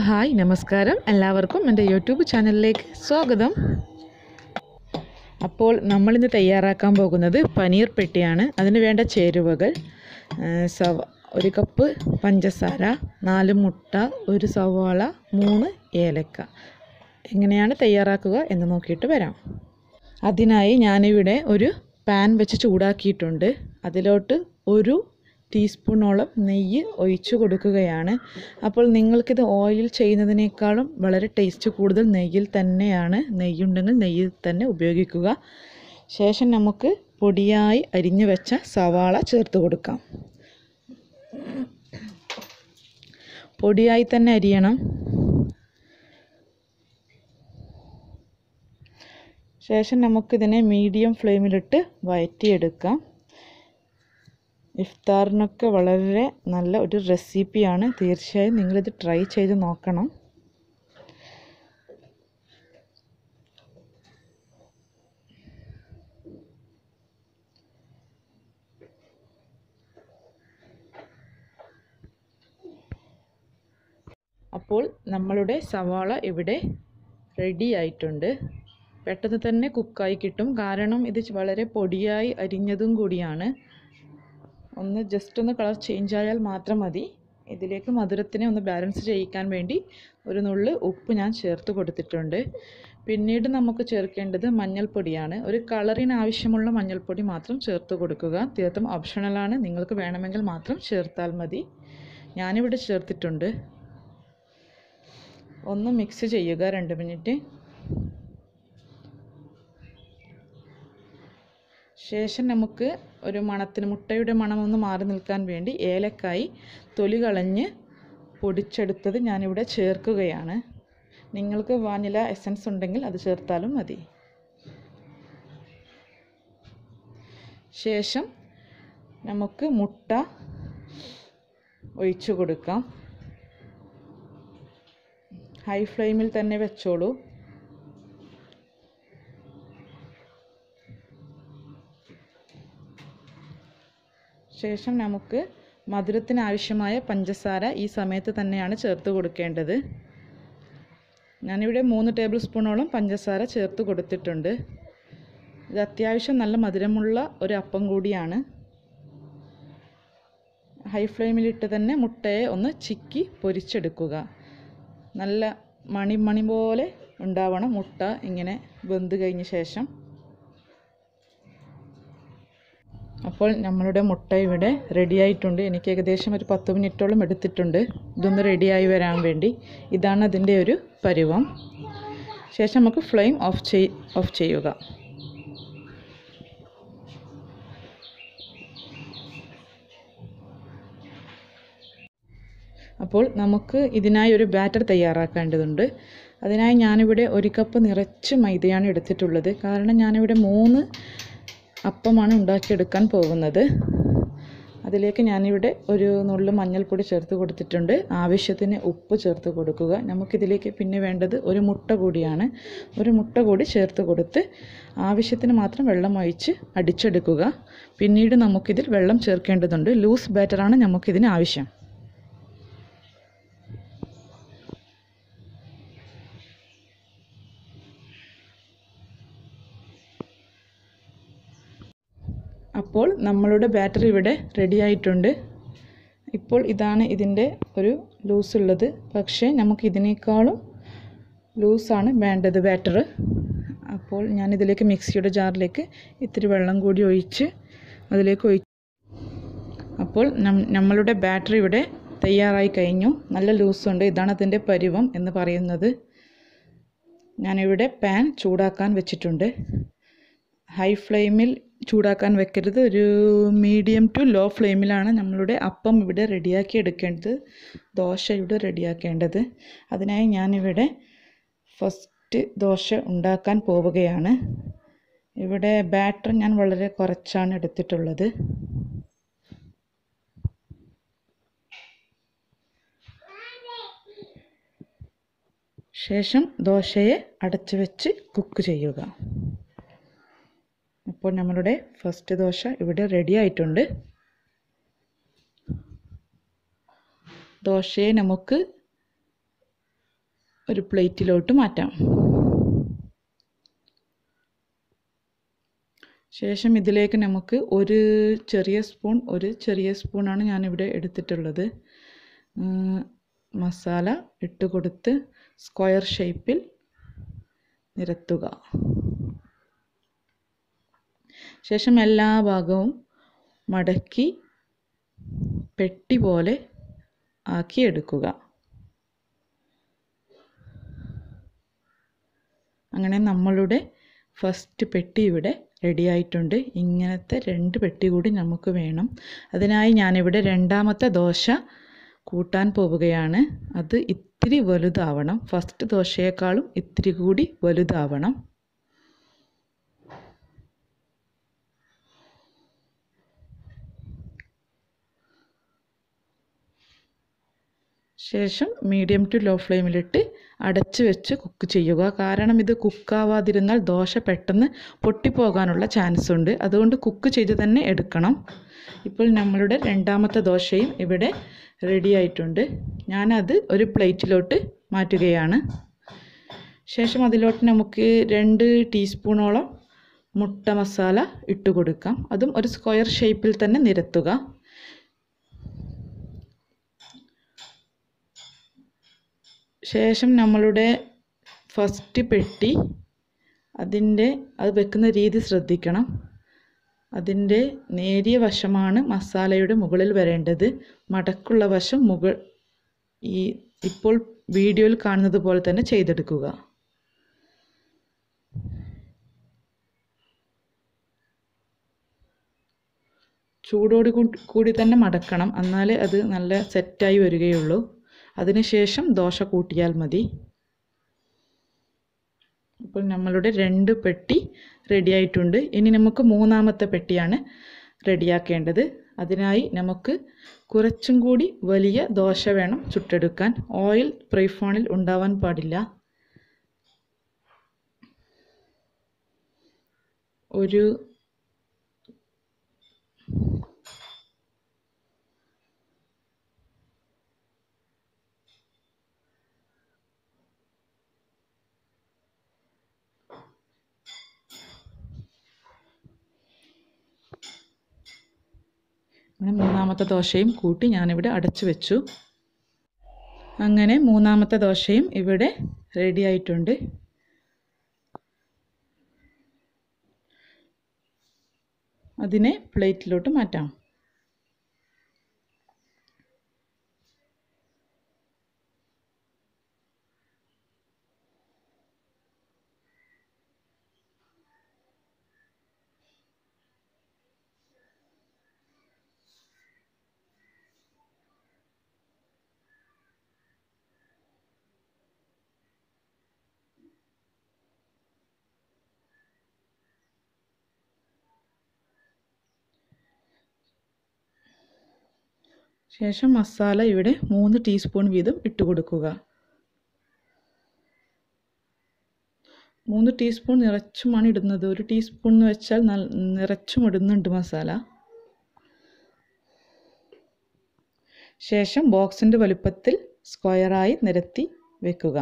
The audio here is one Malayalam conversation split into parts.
ഹായ് നമസ്കാരം എല്ലാവർക്കും എൻ്റെ യൂട്യൂബ് ചാനലിലേക്ക് സ്വാഗതം അപ്പോൾ നമ്മളിന്ന് തയ്യാറാക്കാൻ പോകുന്നത് പനീർ പെട്ടിയാണ് അതിന് വേണ്ട ചേരുവകൾ ആ, സവ ഒരു കപ്പ് പഞ്ചസാര നാല് മുട്ട ഒരു സവാള മൂന്ന് ഏലക്ക എങ്ങനെയാണ് തയ്യാറാക്കുക എന്ന് നോക്കിയിട്ട് വരാം അതിനായി ഞാനിവിടെ ഒരു പാൻ വെച്ച് ചൂടാക്കിയിട്ടുണ്ട് അതിലോട്ട് ഒരു ടീസ്പൂണോളം നെയ്യ് ഒഴിച്ചു കൊടുക്കുകയാണ് അപ്പോൾ നിങ്ങൾക്കിത് ഓയിലിൽ ചെയ്യുന്നതിനേക്കാളും വളരെ ടേസ്റ്റ് കൂടുതൽ നെയ്യിൽ തന്നെയാണ് നെയ്യുണ്ടെങ്കിൽ നെയ്യിൽ തന്നെ ഉപയോഗിക്കുക ശേഷം നമുക്ക് പൊടിയായി അരിഞ്ഞു വെച്ച സവാള ചേർത്ത് കൊടുക്കാം പൊടിയായി തന്നെ അരിയണം ശേഷം നമുക്കിതിനെ മീഡിയം ഫ്ലെയിമിലിട്ട് വഴറ്റിയെടുക്കാം ഇഫ്താറിനൊക്കെ വളരെ നല്ല ഒരു റെസിപ്പിയാണ് തീർച്ചയായും നിങ്ങളിത് ട്രൈ ചെയ്ത് നോക്കണം അപ്പോൾ നമ്മളുടെ സവാള ഇവിടെ റെഡി ആയിട്ടുണ്ട് പെട്ടെന്ന് തന്നെ കുക്കായി കിട്ടും കാരണം ഇത് വളരെ പൊടിയായി അരിഞ്ഞതും കൂടിയാണ് ഒന്ന് ജസ്റ്റ് ഒന്ന് കളർ ചേഞ്ച് ആയാൽ മാത്രം മതി ഇതിലേക്ക് മധുരത്തിനെ ഒന്ന് ബാലൻസ് ചെയ്യിക്കാൻ വേണ്ടി ഒരു നുള്ള് ഉപ്പ് ഞാൻ ചേർത്ത് കൊടുത്തിട്ടുണ്ട് പിന്നീട് നമുക്ക് ചേർക്കേണ്ടത് മഞ്ഞൾപ്പൊടിയാണ് ഒരു കളറിന് ആവശ്യമുള്ള മഞ്ഞൾപ്പൊടി മാത്രം ചേർത്ത് കൊടുക്കുക തീർത്തും ഓപ്ഷണലാണ് നിങ്ങൾക്ക് വേണമെങ്കിൽ മാത്രം ചേർത്താൽ മതി ഞാനിവിടെ ചേർത്തിട്ടുണ്ട് ഒന്ന് മിക്സ് ചെയ്യുക രണ്ട് മിനിറ്റ് ശേഷം നമുക്ക് ഒരു മണത്തിന് മുട്ടയുടെ മണം ഒന്ന് മാറി നിൽക്കാൻ വേണ്ടി ഏലക്കായി തൊലി കളഞ്ഞ് പൊടിച്ചെടുത്തത് ഞാനിവിടെ ചേർക്കുകയാണ് നിങ്ങൾക്ക് വാനില എസൻസ് ഉണ്ടെങ്കിൽ അത് ചേർത്താലും മതി ശേഷം നമുക്ക് മുട്ട ഒഴിച്ചു കൊടുക്കാം ഹൈ ഫ്ലെയിമിൽ തന്നെ വെച്ചോളൂ ശേഷം നമുക്ക് മധുരത്തിന് ആവശ്യമായ പഞ്ചസാര ഈ സമയത്ത് തന്നെയാണ് ചേർത്ത് കൊടുക്കേണ്ടത് ഞാനിവിടെ മൂന്ന് ടേബിൾ സ്പൂണോളം പഞ്ചസാര ചേർത്ത് കൊടുത്തിട്ടുണ്ട് ഇത് അത്യാവശ്യം നല്ല മധുരമുള്ള ഒരു അപ്പം കൂടിയാണ് ഹൈ ഫ്ലെയിമിലിട്ട് തന്നെ മുട്ടയെ ഒന്ന് ചിക്കി പൊരിച്ചെടുക്കുക നല്ല മണി മണി പോലെ ഉണ്ടാവണം മുട്ട ഇങ്ങനെ വെന്ത് കഴിഞ്ഞ ശേഷം അപ്പോൾ നമ്മളുടെ മുട്ട ഇവിടെ റെഡിയായിട്ടുണ്ട് എനിക്ക് ഏകദേശം ഒരു പത്ത് മിനിറ്റോളം എടുത്തിട്ടുണ്ട് ഇതൊന്ന് റെഡിയായി വരാൻ വേണ്ടി ഇതാണ് അതിൻ്റെ ഒരു പരുവം ശേഷം നമുക്ക് ഫ്ലെയിം ഓഫ് ചെയ് ഓഫ് ചെയ്യുക അപ്പോൾ നമുക്ക് ഇതിനായി ഒരു ബാറ്റർ തയ്യാറാക്കേണ്ടതുണ്ട് അതിനായി ഞാനിവിടെ ഒരു കപ്പ് നിറച്ച് മൈദയാണ് എടുത്തിട്ടുള്ളത് കാരണം ഞാനിവിടെ മൂന്ന് അപ്പമാണ് ഉണ്ടാക്കിയെടുക്കാൻ പോകുന്നത് അതിലേക്ക് ഞാനിവിടെ ഒരു നുള്ളു മഞ്ഞൾപ്പൊടി ചേർത്ത് കൊടുത്തിട്ടുണ്ട് ആവശ്യത്തിന് ഉപ്പ് ചേർത്ത് കൊടുക്കുക നമുക്കിതിലേക്ക് പിന്നെ വേണ്ടത് ഒരു മുട്ട കൂടിയാണ് ഒരു മുട്ട കൂടി ചേർത്ത് കൊടുത്ത് ആവശ്യത്തിന് മാത്രം വെള്ളം ഒഴിച്ച് അടിച്ചെടുക്കുക പിന്നീട് നമുക്കിതിൽ വെള്ളം ചേർക്കേണ്ടതുണ്ട് ലൂസ് ബാറ്ററാണ് നമുക്കിതിന് ആവശ്യം അപ്പോൾ നമ്മളുടെ ബാറ്റർ ഇവിടെ റെഡി ആയിട്ടുണ്ട് ഇപ്പോൾ ഇതാണ് ഇതിൻ്റെ ഒരു ലൂസ് ഉള്ളത് പക്ഷേ നമുക്ക് ഇതിനേക്കാളും ലൂസാണ് വേണ്ടത് ബാറ്റർ അപ്പോൾ ഞാനിതിലേക്ക് മിക്സിയുടെ ജാറിലേക്ക് ഇത്തിരി വെള്ളം കൂടി ഒഴിച്ച് അതിലേക്ക് ഒഴി അപ്പോൾ നമ്മളുടെ ബാറ്റർ ഇവിടെ തയ്യാറായി കഴിഞ്ഞു നല്ല ലൂസുണ്ട് ഇതാണ് അതിൻ്റെ പരുവം എന്ന് പറയുന്നത് ഞാനിവിടെ പാൻ ചൂടാക്കാൻ വെച്ചിട്ടുണ്ട് ഹൈ ഫ്ലെയിമിൽ ചൂടാക്കാൻ വെക്കരുത് ഒരു മീഡിയം ടു ലോ ഫ്ലെയിമിലാണ് നമ്മളുടെ അപ്പം ഇവിടെ റെഡിയാക്കി എടുക്കേണ്ടത് ദോശ ഇവിടെ റെഡിയാക്കേണ്ടത് അതിനായി ഞാനിവിടെ ഫസ്റ്റ് ദോശ ഉണ്ടാക്കാൻ പോവുകയാണ് ഇവിടെ ബാറ്റർ ഞാൻ വളരെ കുറച്ചാണ് എടുത്തിട്ടുള്ളത് ശേഷം ദോശയെ അടച്ചു വെച്ച് കുക്ക് ചെയ്യുക അപ്പോൾ നമ്മളുടെ ഫസ്റ്റ് ദോശ ഇവിടെ റെഡി ആയിട്ടുണ്ട് ദോശയെ നമുക്ക് ഒരു പ്ലേറ്റിലോട്ട് മാറ്റാം ശേഷം ഇതിലേക്ക് നമുക്ക് ഒരു ചെറിയ സ്പൂൺ ഒരു ചെറിയ സ്പൂണാണ് ഞാനിവിടെ എടുത്തിട്ടുള്ളത് ഉം, മസാല ഇട്ട് കൊടുത്ത് സ്ക്വയർ ഷേപ്പിൽ നിരത്തുക ശേഷം എല്ലാ ഭാഗവും മടക്കി പെട്ടി പോലെ ആക്കി എടുക്കുക അങ്ങനെ നമ്മളുടെ ഫസ്റ്റ് പെട്ടി ഇവിടെ റെഡി ആയിട്ടുണ്ട് ഇങ്ങനത്തെ രണ്ട് പെട്ടി കൂടി നമുക്ക് വേണം അതിനായി ഞാനിവിടെ രണ്ടാമത്തെ ദോശ കൂട്ടാൻ പോവുകയാണ് അത് ഇത്തിരി വലുതാവണം ഫസ്റ്റ് ദോശയേക്കാളും ഇത്തിരി കൂടി വലുതാവണം ശേഷം മീഡിയം ടു ലോ ഫ്ലെയിമിലിട്ട് അടച്ച് വെച്ച് കുക്ക് ചെയ്യുക കാരണം ഇത് കുക്കാവാതിരുന്നാൽ ദോശ പെട്ടെന്ന് പൊട്ടിപ്പോകാനുള്ള ചാൻസ് ഉണ്ട് അതുകൊണ്ട് കുക്ക് ചെയ്ത് തന്നെ എടുക്കണം ഇപ്പോൾ നമ്മളുടെ രണ്ടാമത്തെ ദോശയും ഇവിടെ റെഡി ആയിട്ടുണ്ട് ഞാനത് ഒരു പ്ലേറ്റിലോട്ട് മാറ്റുകയാണ് ശേഷം അതിലോട്ട് നമുക്ക് രണ്ട് ടീസ്പൂണോളം മുട്ട മസാല ഇട്ട് കൊടുക്കാം അതും ഒരു സ്ക്വയർ ഷേപ്പിൽ തന്നെ നിരത്തുക ശേഷം നമ്മളുടെ ഫസ്റ്റ് പെട്ടി അതിൻ്റെ അത് വെക്കുന്ന രീതി ശ്രദ്ധിക്കണം അതിൻ്റെ നേരിയ വശമാണ് മസാലയുടെ മുകളിൽ വരേണ്ടത് മടക്കുള്ള വശം മുകൾ ഈ ഇപ്പോൾ വീഡിയോയിൽ കാണുന്നത് പോലെ തന്നെ ചെയ്തെടുക്കുക ചൂടോട് കൂ- കൂടി തന്നെ മടക്കണം എന്നാലേ അത് നല്ല സെറ്റായി വരികയുള്ളൂ അതിനുശേഷം ദോശ കൂട്ടിയാൽ മതി ഇപ്പോൾ നമ്മളുടെ രണ്ട് പെട്ടി റെഡി ആയിട്ടുണ്ട് ഇനി നമുക്ക് മൂന്നാമത്തെ പെട്ടിയാണ് റെഡിയാക്കേണ്ടത് അതിനായി നമുക്ക് കുറച്ചും കൂടി വലിയ ദോശ വേണം ചുട്ടെടുക്കാൻ ഓയിൽ ഫ്രൈഫോണിൽ ഉണ്ടാവാൻ പാടില്ല ഒരു അങ്ങനെ മൂന്നാമത്തെ ദോശയും കൂട്ടി ഞാനിവിടെ അടച്ചു വെച്ചു അങ്ങനെ മൂന്നാമത്തെ ദോശയും ഇവിടെ റെഡി ആയിട്ടുണ്ട് അതിനെ പ്ലേറ്റിലോട്ട് മാറ്റാം ശേഷം മസാല ഇവിടെ മൂന്ന് ടീസ്പൂൺ വീതം ഇട്ട് കൊടുക്കുക മൂന്ന് ടീസ്പൂൺ നിറച്ചുമാണ് ഇടുന്നത് ഒരു ടീസ്പൂൺ എന്ന് വെച്ചാൽ നൽ നിറച്ചും ഇടുന്നുണ്ട് മസാല ശേഷം ബോക്സിൻ്റെ വലുപ്പത്തിൽ സ്ക്വയറായി നിരത്തി വെക്കുക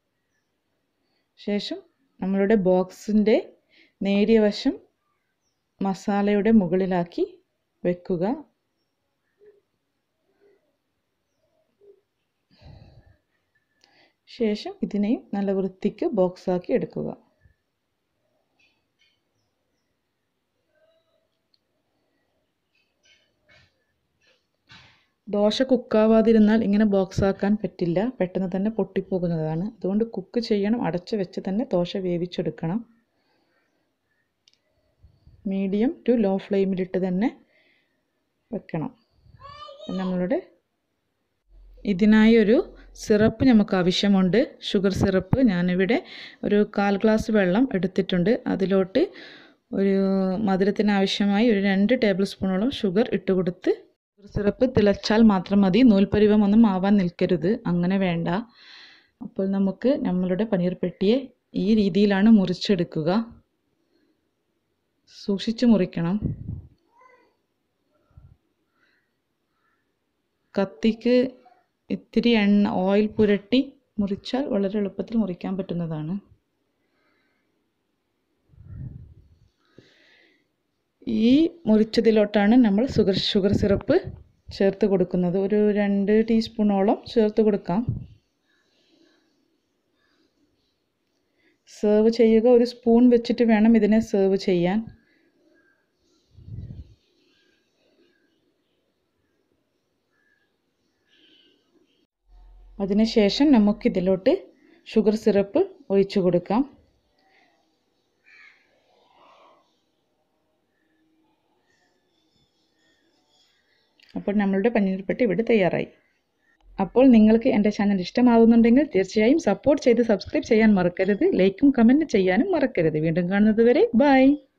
ശേഷം നമ്മളുടെ ബോക്സിൻ്റെ നേരിയ വശം മസാലയുടെ മുകളിലാക്കി വെക്കുക ശേഷം ഇതിനെയും നല്ല വൃത്തിക്ക് ബോക്സാക്കി എടുക്കുക ദോശ കുക്കാവാതിരുന്നാൽ ഇങ്ങനെ ബോക്സ് ആക്കാൻ പറ്റില്ല പെട്ടെന്ന് തന്നെ പൊട്ടിപ്പോകുന്നതാണ് അതുകൊണ്ട് കുക്ക് ചെയ്യണം അടച്ചു വെച്ച് തന്നെ ദോശ വേവിച്ചെടുക്കണം മീഡിയം ടു ലോ ഫ്ലെയിമിലിട്ട് തന്നെ വെക്കണം നമ്മളുടെ ഇതിനായി ഒരു സിറപ്പ് നമുക്ക് ആവശ്യമുണ്ട് ഷുഗർ സിറപ്പ് ഞാനിവിടെ ഒരു കാൽ ഗ്ലാസ് വെള്ളം എടുത്തിട്ടുണ്ട് അതിലോട്ട് ഒരു മധുരത്തിന് ആവശ്യമായി ഒരു രണ്ട് ടേബിൾ സ്പൂണോളം ഷുഗർ ഇട്ട് കൊടുത്ത് ഷുഗർ സിറപ്പ് തിളച്ചാൽ മാത്രം മതി നൂൽപ്പരുവം ഒന്നും ആവാൻ നിൽക്കരുത് അങ്ങനെ വേണ്ട അപ്പോൾ നമുക്ക് നമ്മളുടെ പനീർ പെട്ടിയെ ഈ രീതിയിലാണ് മുറിച്ചെടുക്കുക സൂക്ഷിച്ച് മുറിക്കണം കത്തിക്ക് ഇത്തിരി എണ്ണ ഓയിൽ പുരട്ടി മുറിച്ചാൽ വളരെ എളുപ്പത്തിൽ മുറിക്കാൻ പറ്റുന്നതാണ് ഈ മുറിച്ചതിലോട്ടാണ് നമ്മൾ ഷുഗർ ഷുഗർ സിറപ്പ് ചേർത്ത് കൊടുക്കുന്നത് ഒരു രണ്ട് ടീസ്പൂണോളം ചേർത്ത് കൊടുക്കാം സെർവ് ചെയ്യുക ഒരു സ്പൂൺ വെച്ചിട്ട് വേണം ഇതിനെ സെർവ് ചെയ്യാൻ അതിനുശേഷം നമുക്കിതിലോട്ട് ഷുഗർ സിറപ്പ് ഒഴിച്ചു കൊടുക്കാം അപ്പോൾ നമ്മളുടെ പനീർപ്പെട്ടി ഇവിടെ തയ്യാറായി അപ്പോൾ നിങ്ങൾക്ക് എൻ്റെ ചാനൽ ഇഷ്ടമാവുന്നുണ്ടെങ്കിൽ തീർച്ചയായും സപ്പോർട്ട് ചെയ്ത് സബ്സ്ക്രൈബ് ചെയ്യാൻ മറക്കരുത് ലൈക്കും കമൻറ്റ് ചെയ്യാനും മറക്കരുത് വീണ്ടും കാണുന്നത് വരെ ബൈ